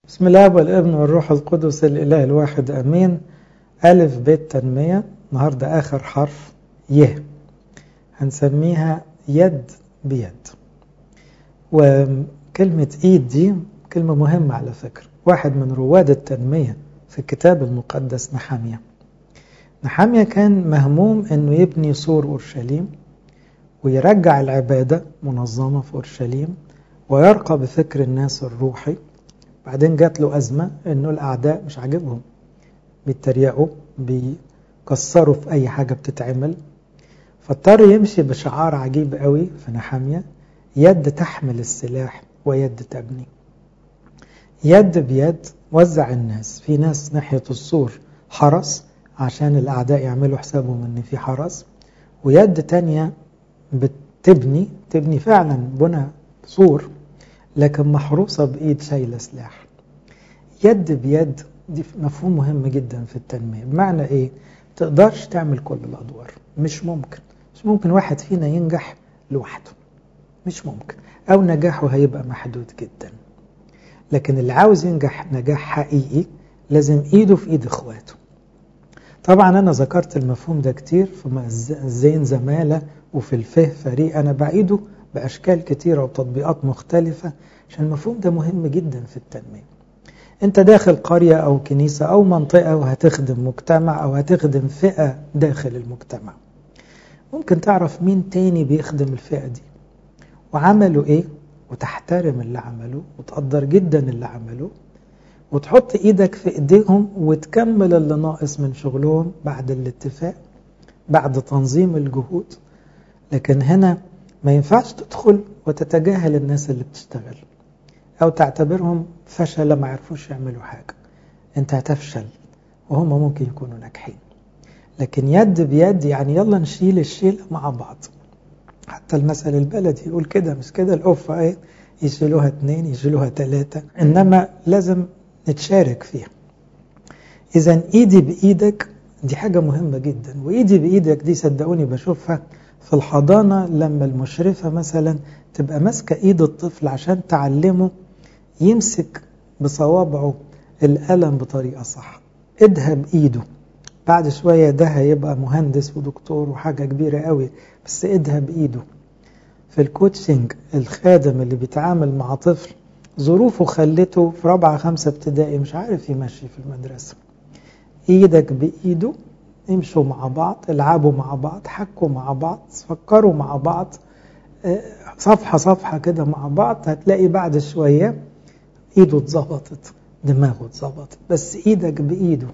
بسم الله والابن والروح القدس الإله الواحد أمين ألف بيت تنمية النهاردة آخر حرف يه هنسميها يد بيد وكلمة إيد دي كلمة مهمة على فكرة واحد من رواد التنمية في الكتاب المقدس نحامية نحامية كان مهموم أنه يبني سور أورشليم ويرجع العبادة منظمة في أورشليم ويرقى بفكر الناس الروحي بعدين جات له أزمة أنه الأعداء مش عاجبهم بيتريقوا بيكسروا في أي حاجة بتتعمل فاضطر يمشي بشعار عجيب قوي في نحامية يد تحمل السلاح ويد تبني يد بيد وزع الناس في ناس ناحية السور حرس عشان الأعداء يعملوا حسابهم أن في حرس ويد تانية بتبني تبني فعلا بنى سور لكن محروسة بإيد شايلة سلاح يد بيد دي مفهوم مهم جدا في التنمية بمعنى إيه تقدرش تعمل كل الأدوار مش ممكن مش ممكن واحد فينا ينجح لوحده مش ممكن أو نجاحه هيبقى محدود جدا لكن اللي عاوز ينجح نجاح حقيقي لازم إيده في إيد إخواته طبعا أنا ذكرت المفهوم ده كتير في الزين زمالة وفي الفه فريق أنا بعيده بأشكال كتيرة وتطبيقات مختلفة عشان المفهوم ده مهم جدا في التنمية انت داخل قرية او كنيسة او منطقة وهتخدم مجتمع او هتخدم فئة داخل المجتمع ممكن تعرف مين تاني بيخدم الفئة دي وعملوا ايه وتحترم اللي عملوه وتقدر جدا اللي عملوه وتحط ايدك في ايديهم وتكمل اللي ناقص من شغلهم بعد الاتفاق بعد تنظيم الجهود لكن هنا ما ينفعش تدخل وتتجاهل الناس اللي بتشتغل أو تعتبرهم فشل ما عرفوش يعملوا حاجة أنت هتفشل وهم ممكن يكونوا ناجحين لكن يد بيد يعني يلا نشيل الشيلة مع بعض حتى المثل البلدي يقول كده مش كده القفة ايه يشيلوها اتنين يشيلوها تلاتة إنما لازم نتشارك فيها إذا إيدي بإيدك دي حاجة مهمة جدا وإيدي بإيدك دي صدقوني بشوفها في الحضانة لما المشرفة مثلا تبقى ماسكة إيد الطفل عشان تعلمه يمسك بصوابعه القلم بطريقة صح ايدها بإيده بعد شوية ده هيبقى مهندس ودكتور وحاجة كبيرة قوي بس ايدها بإيده في الكوتشنج الخادم اللي بيتعامل مع طفل ظروفه خلته في رابعة خمسة ابتدائي مش عارف يمشي في المدرسة ايدك بإيده امشوا مع بعض العبوا مع بعض حكوا مع بعض فكروا مع بعض صفحة صفحة كده مع بعض هتلاقي بعد شوية ايده اتظبطت دماغه اتظبطت بس ايدك بايده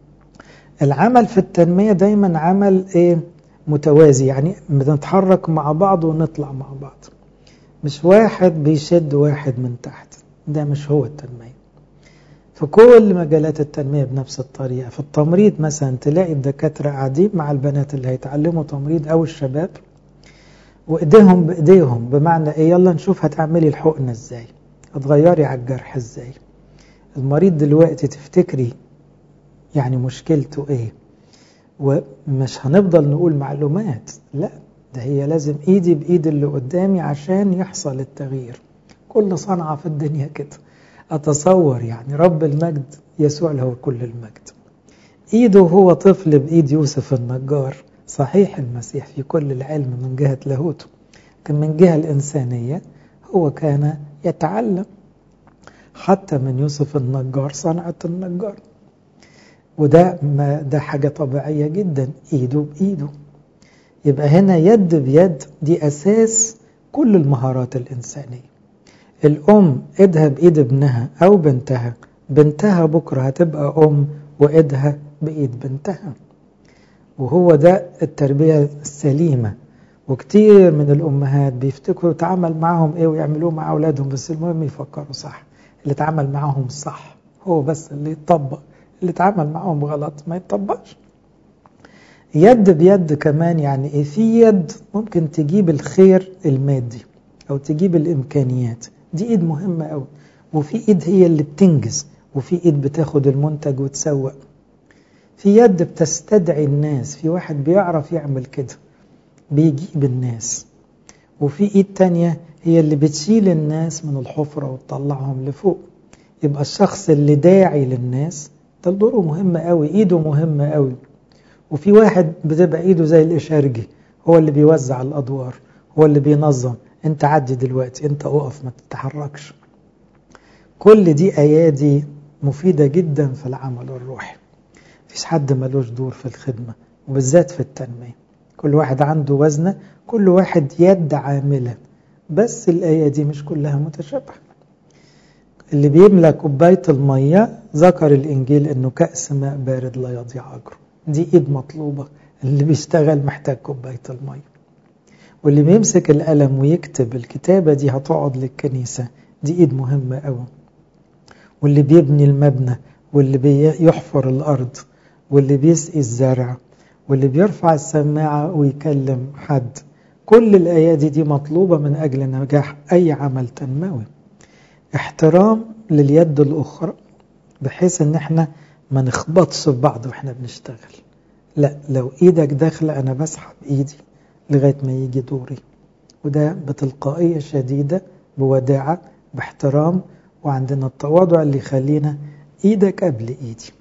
العمل في التنمية دايما عمل ايه متوازي يعني بنتحرك مع بعض ونطلع مع بعض مش واحد بيشد واحد من تحت ده مش هو التنمية في كل مجالات التنمية بنفس الطريقة في التمريض مثلا تلاقي الدكاترة قاعدين مع البنات اللي هيتعلموا تمريض أو الشباب وإيديهم بإيديهم بمعنى إيه يلا نشوف هتعملي الحقنة إزاي هتغيري على الجرح إزاي المريض دلوقتي تفتكري يعني مشكلته إيه ومش هنفضل نقول معلومات لا ده هي لازم إيدي بإيد اللي قدامي عشان يحصل التغيير كل صنعة في الدنيا كده أتصور يعني رب المجد يسوع له كل المجد إيده هو طفل بإيد يوسف النجار صحيح المسيح في كل العلم من جهة لاهوته لكن من جهة الإنسانية هو كان يتعلم حتى من يوسف النجار صنعة النجار وده ما ده حاجة طبيعية جدا إيده بإيده يبقى هنا يد بيد دي أساس كل المهارات الإنسانية الأم إيدها بإيد ابنها أو بنتها بنتها بكرة هتبقى أم وإيدها بإيد بنتها وهو ده التربية السليمة وكتير من الأمهات بيفتكروا تعامل معهم إيه ويعملوه مع أولادهم بس المهم يفكروا صح اللي تعامل معهم صح هو بس اللي يتطبق اللي تعامل معهم غلط ما يتطبقش يد بيد كمان يعني إيه في يد ممكن تجيب الخير المادي أو تجيب الإمكانيات دي ايد مهمة قوي وفي ايد هي اللي بتنجز وفي ايد بتاخد المنتج وتسوق في يد بتستدعي الناس في واحد بيعرف يعمل كده بيجيب الناس وفي ايد تانية هي اللي بتشيل الناس من الحفرة وتطلعهم لفوق يبقى الشخص اللي داعي للناس ده دوره مهم قوي ايده مهمة قوي وفي واحد بتبقى ايده زي الاشارجي هو اللي بيوزع الادوار هو اللي بينظم انت عدي دلوقتي انت اقف ما تتحركش كل دي ايادي مفيدة جدا في العمل الروحي مفيش حد ملوش دور في الخدمة وبالذات في التنمية كل واحد عنده وزنة كل واحد يد عاملة بس الآية دي مش كلها متشابهة اللي بيملى كوباية المية ذكر الإنجيل إنه كأس ماء بارد لا يضيع أجره دي إيد مطلوبة اللي بيشتغل محتاج كوباية المية واللي بيمسك القلم ويكتب الكتابة دي هتقعد للكنيسة دي إيد مهمة أوي واللي بيبني المبنى واللي بيحفر الأرض واللي بيسقي الزرع واللي بيرفع السماعة ويكلم حد كل الأيادي دي مطلوبة من أجل نجاح أي عمل تنموي احترام لليد الأخرى بحيث ان احنا ما نخبطش في بعض واحنا بنشتغل لا لو ايدك داخلة انا بسحب ايدي لغاية ما يجي دوري وده بتلقائية شديدة بوداعة باحترام وعندنا التواضع اللي يخلينا ايدك قبل ايدي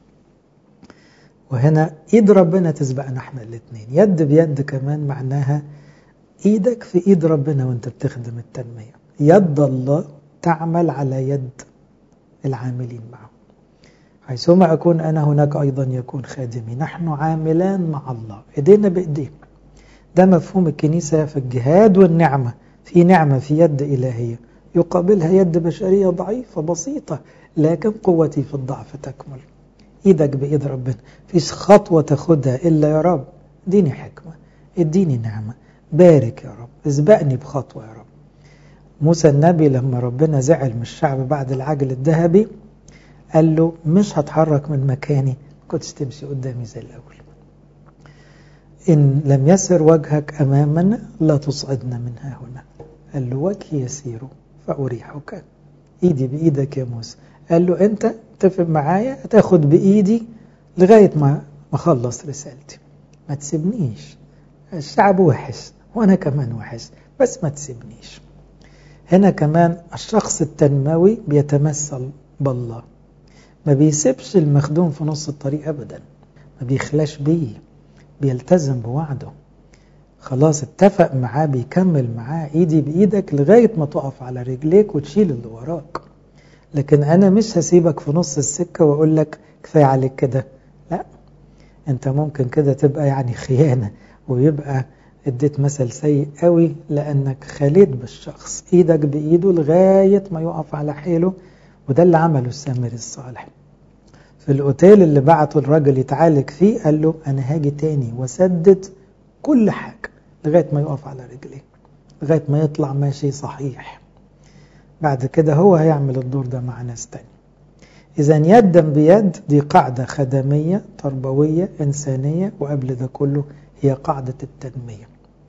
وهنا ايد ربنا تسبقنا احنا الاثنين يد بيد كمان معناها ايدك في ايد ربنا وانت بتخدم التنمية يد الله تعمل على يد العاملين معه حيثما أكون أنا هناك أيضا يكون خادمي نحن عاملان مع الله إيدينا بإيديه ده مفهوم الكنيسة في الجهاد والنعمة في نعمة في يد إلهية يقابلها يد بشرية ضعيفة بسيطة لكن قوتي في الضعف تكمل إيدك بإيد ربنا فيش خطوة تاخدها إلا يا رب اديني حكمة اديني نعمة بارك يا رب اسبقني بخطوة يا رب موسى النبي لما ربنا زعل من الشعب بعد العجل الذهبي قال له مش هتحرك من مكاني كنتش تمشي قدامي زي الأول إن لم يسر وجهك أمامنا لا تصعدنا منها هنا قال له وجهي يسير فأريحك إيدي بإيدك يا موسى قال له أنت تفق معايا تاخد بإيدي لغاية ما أخلص رسالتي ما تسيبنيش الشعب وحش وأنا كمان وحش بس ما تسيبنيش هنا كمان الشخص التنموي بيتمثل بالله ما بيسيبش المخدوم في نص الطريق أبدا ما بيخلاش بيه بيلتزم بوعده خلاص اتفق معاه بيكمل معاه ايدي بايدك لغاية ما تقف على رجليك وتشيل اللي وراك لكن انا مش هسيبك في نص السكة واقول لك كفاية عليك كده لا انت ممكن كده تبقى يعني خيانة ويبقى اديت مثل سيء قوي لانك خليت بالشخص ايدك بايده لغاية ما يقف على حيله وده اللي عمله السامري الصالح في الاوتيل اللي بعته الراجل يتعالج فيه قال له انا هاجي تاني وسدد كل حاجة لغاية ما يقف على رجليه لغاية ما يطلع ماشي صحيح بعد كده هو هيعمل الدور ده مع ناس تاني إذا يدا بيد دي قاعدة خدمية تربوية إنسانية وقبل ده كله هي قاعدة التنمية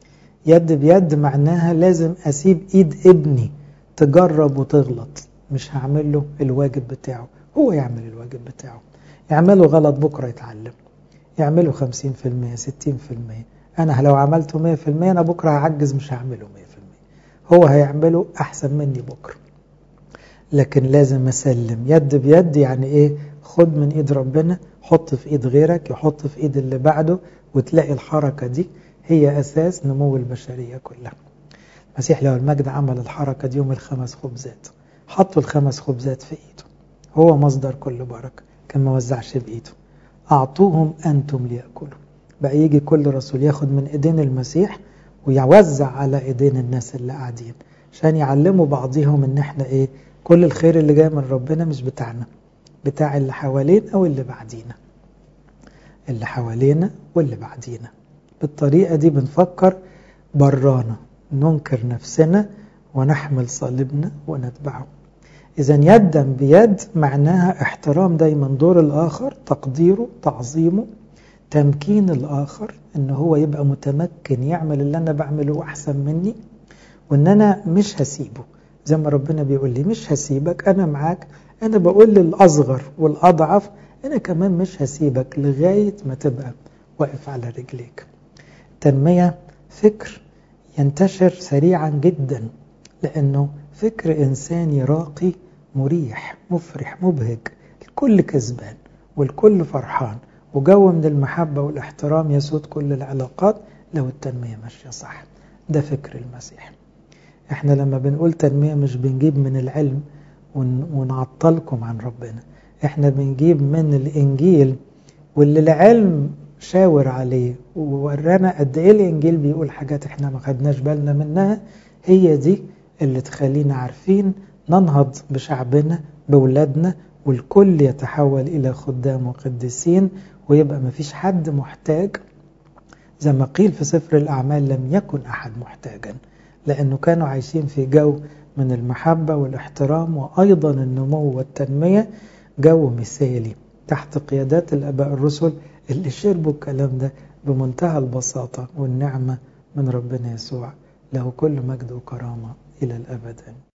يد بيد معناها لازم أسيب إيد ابني تجرب وتغلط مش هعمل له الواجب بتاعه هو يعمل الواجب بتاعه يعمله غلط بكرة يتعلم يعمله 50% 60% أنا لو عملته 100% أنا بكرة هعجز مش هعمله 100% هو هيعمله أحسن مني بكرة لكن لازم أسلم يد بيد يعني إيه خد من إيد ربنا حط في إيد غيرك يحط في إيد اللي بعده وتلاقي الحركة دي هي أساس نمو البشرية كلها المسيح لو المجد عمل الحركة دي يوم الخمس خبزات حطوا الخمس خبزات في إيده هو مصدر كل بركة كان ما وزعش بإيده أعطوهم أنتم ليأكلوا بقى يجي كل رسول ياخد من إيدين المسيح ويوزع على إيدين الناس اللي قاعدين عشان يعلموا بعضهم إن إحنا إيه كل الخير اللي جاي من ربنا مش بتاعنا بتاع اللي حوالينا أو اللي بعدينا اللي حوالينا واللي بعدينا بالطريقة دي بنفكر برانا ننكر نفسنا ونحمل صليبنا ونتبعه إذا يدا بيد معناها احترام دايما دور الآخر تقديره تعظيمه تمكين الآخر إن هو يبقى متمكن يعمل اللي أنا بعمله أحسن مني وإن أنا مش هسيبه زي ما ربنا بيقول لي مش هسيبك أنا معاك أنا بقول للأصغر والأضعف أنا كمان مش هسيبك لغاية ما تبقى واقف على رجليك تنمية فكر ينتشر سريعا جدا لأنه فكر إنساني راقي مريح مفرح مبهج الكل كسبان والكل فرحان وجو من المحبة والاحترام يسود كل العلاقات لو التنمية ماشية صح ده فكر المسيح احنا لما بنقول تنمية مش بنجيب من العلم ونعطلكم عن ربنا احنا بنجيب من الانجيل واللي العلم شاور عليه وورانا قد ايه الانجيل بيقول حاجات احنا ما خدناش بالنا منها هي دي اللي تخلينا عارفين ننهض بشعبنا بولادنا والكل يتحول الى خدام وقديسين ويبقى ما فيش حد محتاج زي ما قيل في سفر الاعمال لم يكن احد محتاجا لانه كانوا عايشين في جو من المحبة والاحترام وأيضا النمو والتنمية جو مثالي تحت قيادات الأباء الرسل اللي شربوا الكلام ده بمنتهى البساطة والنعمة من ربنا يسوع له كل مجد وكرامة إلى الأبد